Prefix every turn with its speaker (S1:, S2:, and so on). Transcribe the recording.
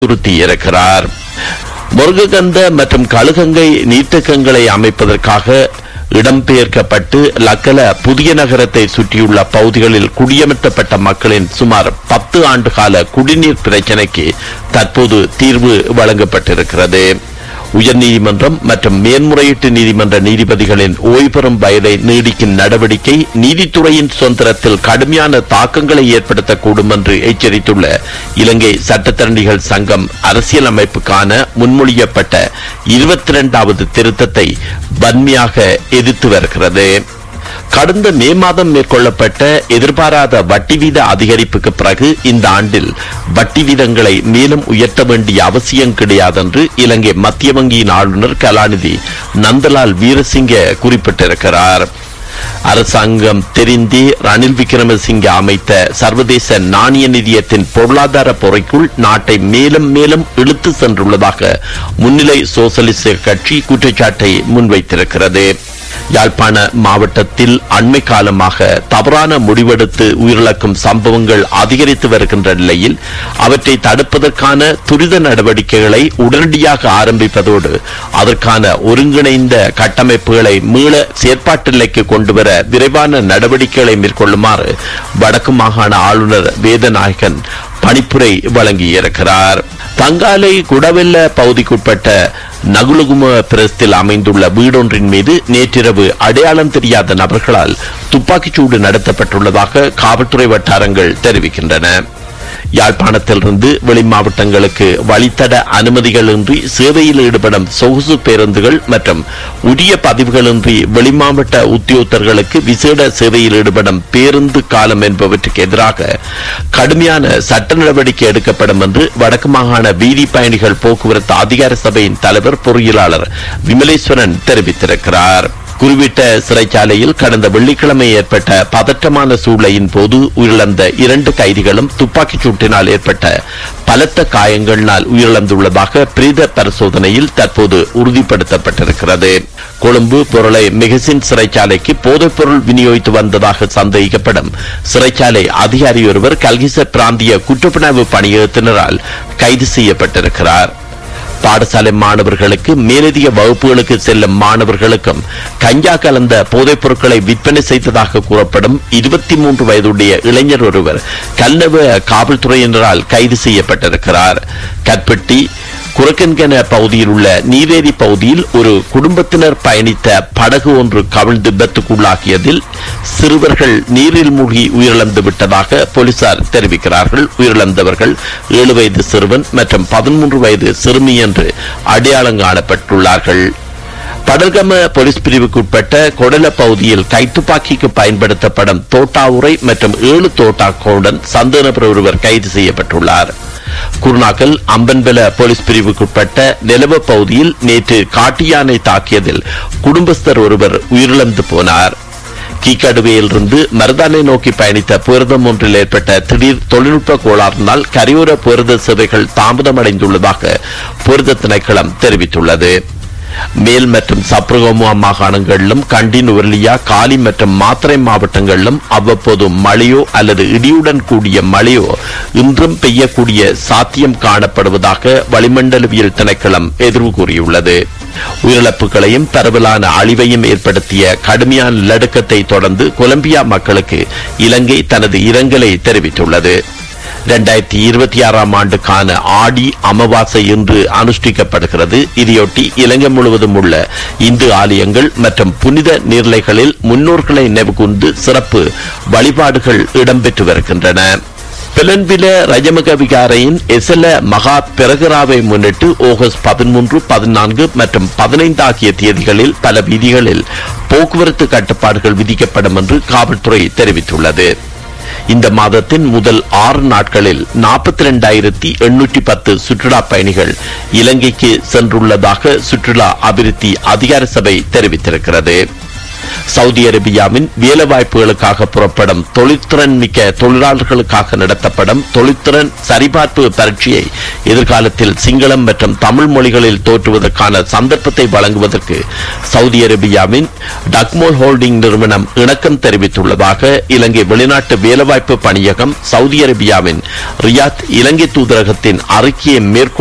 S1: வலியுறுத்தியிருக்கிறார் முருககந்த மற்றும் கழுகங்கை நீர்த்தக்கங்களை அமைப்பதற்காக இடம்பெயர்க்கப்பட்டு லக்கல புதிய நகரத்தை சுற்றியுள்ள பகுதிகளில் குடியமர்த்தப்பட்ட மக்களின் சுமார் பத்து ஆண்டுகால குடிநீர் பிரச்சினைக்கு தற்போது தீர்வு வழங்கப்பட்டிருக்கிறது உயர்நீதிமன்றம் மற்றும் மேன்முறையீட்டு நீதிமன்ற நீதிபதிகளின் ஓய்வு பெறும் வயதை நீடிக்கும் நடவடிக்கை நீதித்துறையின் சுதந்திரத்தில் கடுமையான தாக்கங்களை ஏற்படுத்தக்கூடும் என்று எச்சரித்துள்ள இலங்கை சட்டத்தரணிகள் சங்கம் அரசியலமைப்புக்கான முன்மொழியப்பட்ட இருபத்தி இரண்டாவது திருத்தத்தை வன்மையாக எதிர்த்து வருகிறது கடந்த மே மாதம் மேற்கொள்ளப்பட்ட எதிர்பாராத வட்டி வீத அதிகரிப்புக்கு பிறகு இந்த ஆண்டில் வட்டி வீதங்களை மேலும் உயர்த்த வேண்டிய அவசியம் கிடையாது என்று இலங்கை மத்திய வங்கியின் ஆளுநர் கலாநிதி நந்தலால் வீரசிங்க குறிப்பிட்டிருக்கிறார் அரசாங்கம் தெரிந்தே ரணில் விக்ரமசிங்க அமைத்த சர்வதேச நாணய நிதியத்தின் பொருளாதார பொறைக்குள் நாட்டை மேலும் மேலும் இழுத்து சென்றுள்ளதாக முன்னிலை சோசலிச கட்சி குற்றச்சாட்டை முன்வைத்திருக்கிறது யாழ்ப்பாண மாவட்டத்தில் அண்மை காலமாக தவறான முடிவெடுத்து உயிரிழக்கும் சம்பவங்கள் அதிகரித்து வருகின்ற நிலையில் அவற்றை தடுப்பதற்கான துரித நடவடிக்கைகளை உடனடியாக ஆரம்பிப்பதோடு அதற்கான ஒருங்கிணைந்த கட்டமைப்புகளை மீள செயற்பாட்டு கொண்டுவர விரைவான நடவடிக்கைகளை மேற்கொள்ளுமாறு வடக்கு மாகாண ஆளுநர் வேதநாயகன் பணிப்புரை வழங்கியிருக்கிறார் தங்காலை குடவெல்ல பகுதிக்குட்பட்ட நகுலுகும பிரஸ்தில் அமைந்துள்ள வீடொன்றின் மீது நேற்றிரவு அடையாளம் தெரியாத நபர்களால் துப்பாக்கிச்சூடு நடத்தப்பட்டுள்ளதாக காவல்துறை வட்டாரங்கள் தெரிவிக்கின்றன யாழ்ப்பாணத்திலிருந்து வெளி மாவட்டங்களுக்கு வழித்தட அனுமதிகளின்றி சேவையில் ஈடுபடும் சொகுசு பேருந்துகள் மற்றும் உரிய பதிவுகளின்றி வெளிமாவட்ட உத்தியோகத்தர்களுக்கு விசேட சேவையில் ஈடுபடும் பேருந்து காலம் என்பவற்றுக்கு எதிராக கடுமையான சட்ட நடவடிக்கை எடுக்கப்படும் என்று வடக்கு மாகாண வீதி பயணிகள் போக்குவரத்து அதிகார சபையின் தலைவர் பொறியியலாளர் விமலேஸ்வரன் தெரிவித்திருக்கிறார் குறிப்பிட்ட சிறைச்சாலையில் கடந்த வெள்ளிக்கிழமை ஏற்பட்ட பதற்றமான சூழ்நிலையின் போது உயிரிழந்த இரண்டு கைதிகளும் துப்பாக்கிச் சூட்டினால் ஏற்பட்ட பலத்த காயங்களினால் உயிரிழந்துள்ளதாக பிரேத பரிசோதனையில் தற்போது உறுதிப்படுத்தப்பட்டிருக்கிறது கொழும்பு பொருளை மெகசின் சிறைச்சாலைக்கு போதைப் பொருள் விநியோகித்து வந்ததாக சந்தேகிக்கப்படும் சிறைச்சாலை அதிகாரியொருவர் கல்கிச பிராந்திய குற்றப்புணர்வு பணியகத்தினரால் கைது செய்யப்பட்டிருக்கிறார் பாடசாலை மாணவர்களுக்கு மேலதிக வகுப்புகளுக்கு செல்லும் மாணவர்களுக்கும் கஞ்சா கலந்த போதைப் பொருட்களை விற்பனை செய்ததாக கூறப்படும் இருபத்தி மூன்று வயதுடைய இளைஞர் ஒருவர் கல்லவ காவல்துறையினரால் கைது செய்யப்பட்டிருக்கிறார் கற்பட்டி குரக்கன்கன பகுதியில் உள்ள நீரேரி பகுதியில் ஒரு குடும்பத்தினர் பயணித்த படகு ஒன்று கவிழ்ந்து விபத்துக்குள்ளாகியதில் சிறுவர்கள் நீரில் மூழ்கி உயிரிழந்து விட்டதாக போலீசார் தெரிவிக்கிறார்கள் உயிரிழந்தவர்கள் ஏழு வயது சிறுவன் மற்றும் பதிமூன்று வயது சிறுமி என்று அடையாளம் காணப்பட்டுள்ளார்கள் படல்கம போலீஸ் பிரிவுக்குட்பட்ட கொடல பகுதியில் கைத்துப்பாக்கிக்கு பயன்படுத்தப்படும் தோட்டா உரை மற்றும் ஏழு தோட்டாக்களுடன் சந்தேக நபர் ஒருவர் கைது செய்யப்பட்டுள்ளார் குருநாக்கல் அம்பன்பெல போலீஸ் பிரிவுக்குட்பட்ட நிலவ பகுதியில் நேற்று காட்டு யானை தாக்கியதில் குடும்பஸ்தர் ஒருவர் உயிரிழந்து போனார் கீக்கடுவையிலிருந்து மருதானை நோக்கி பயணித்த புரதம் ஒன்றில் ஏற்பட்ட திடீர் தொழில்நுட்ப கோளாறினால் கரையோர புரத சேவைகள் தாமதமடைந்துள்ளதாக புரத திணைக்களம் தெரிவித்துள்ளது மேல் மற்றும் சப்ரகோமுவா மாகாணங்களிலும் கண்டி நுவர்லியா காலி மற்றும் மாத்திரை மாவட்டங்களிலும் அவ்வப்போது மழையோ அல்லது இடியுடன் கூடிய மழையோ இன்றும் பெய்யக்கூடிய சாத்தியம் காணப்படுவதாக வளிமண்டலவியல் திணைக்களம் எதிர்வு கூறியுள்ளது உயிரிழப்புகளையும் பரவலான அழிவையும் ஏற்படுத்திய கடுமையான நிலநடுக்கத்தை தொடர்ந்து கொலம்பியா மக்களுக்கு இலங்கை தனது இரங்கலை தெரிவித்துள்ளது இரண்டாயிரத்தி இருபத்தி ஆறாம் ஆண்டுக்கான ஆடி அமாவாசை இன்று அனுஷ்டிக்கப்படுகிறது இதையொட்டி இலங்கை முழுவதும் உள்ள இந்து ஆலயங்கள் மற்றும் புனித நீர்நிலைகளில் முன்னோர்களை நினைவுகூர்ந்து சிறப்பு வழிபாடுகள் இடம்பெற்று வருகின்றன பிலன்பில ரஜமக விகாரையின் எசல மகா பெரகராவை முன்னிட்டு ஆகஸ்ட் பதிமூன்று பதினான்கு மற்றும் பதினைந்து ஆகிய தேதிகளில் பல வீதிகளில் போக்குவரத்து கட்டுப்பாடுகள் விதிக்கப்படும் என்று காவல்துறை தெரிவித்துள்ளது இந்த மாதத்தின் முதல் ஆறு நாட்களில் நாற்பத்தி ரெண்டாயிரத்தி எண்ணூற்றி பத்து சுற்றுலா பயணிகள் இலங்கைக்கு சென்றுள்ளதாக சுற்றுலா அபிவிருத்தி அதிகார சபை தெரிவித்திருக்கிறது சவுதி அரேபியாவின் வேலைவாய்ப்புகளுக்காக புறப்படும் தொழில்திறன் மிக்க தொழிலாளர்களுக்காக நடத்தப்படும் தொழில்திறன் சரிபார்ப்பு பரீட்சையை எதிர்காலத்தில் சிங்களம் மற்றும் தமிழ் மொழிகளில் தோற்றுவதற்கான சந்தர்ப்பத்தை வழங்குவதற்கு சவுதி அரேபியாவின் டக்மோல் ஹோல்டிங் நிறுவனம் இணக்கம் தெரிவித்துள்ளதாக இலங்கை வெளிநாட்டு வேலைவாய்ப்பு பணியகம் சவுதி அரேபியாவின் ரியாத் இலங்கை தூதரகத்தின் அறிக்கையை மேற்கொண்டு